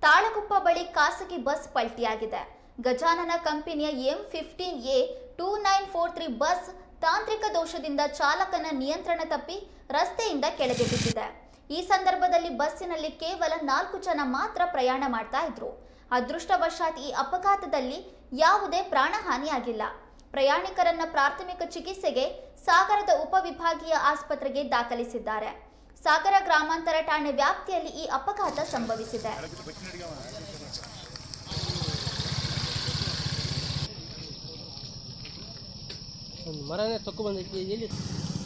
ತಾಳಗುಪ್ಪ ಬಳಿ ಖಾಸಗಿ ಬಸ್ ಪಲ್ಟಿಯಾಗಿದೆ ಗಜಾನನ ಕಂಪನಿಯ M fifteen A two nine four three bus ತಾಂತ್ರಿಕ ದೋಷದಿಂದ ಚಾಲಕನ ನಿಯಂತ್ರಣ ತಪ್ಪಿ ರಸ್ತೆಯಿಂದ ಕೆಳಗೆ ಬಿದ್ದಿದೆ ಈ ಸಂದರ್ಭದಲ್ಲಿ ಬಸ್ಸಿನಲ್ಲಿ ಕೇವಲ ನಾಲ್ಕು ಜನ ಮಾತ್ರ ಪ್ರಯಾಣ ಮಾಡ್ತಾ ಇದ್ರು ಅದೃಷ್ಟವಶಾತ್ ಈ ಅಪಘಾತದಲ್ಲಿ ಯಾವುದೇ ಪ್ರಾಣಹಾನಿಯಾಗಿಲ್ಲ ಪ್ರಯಾಣಿಕರನ್ನ ಪ್ರಾಥಮಿಕ ಚಿಕಿತ್ಸೆಗೆ ಸಾಗರದ ಉಪವಿಭಾಗೀಯ ಆಸ್ಪತ್ರೆಗೆ ದಾಖಲಿಸಿದ್ದಾರೆ ಸಾಗರ ಗ್ರಾಮಾಂತರ ಠಾಣೆ ವ್ಯಾಪ್ತಿಯಲ್ಲಿ ಈ ಅಪಘಾತ ಸಂಭವಿಸಿದೆ ಒಂದು ಮರನೇ ತಕ್ಕೊ ಬಂದೈತಿ ಎಲ್ಲಿ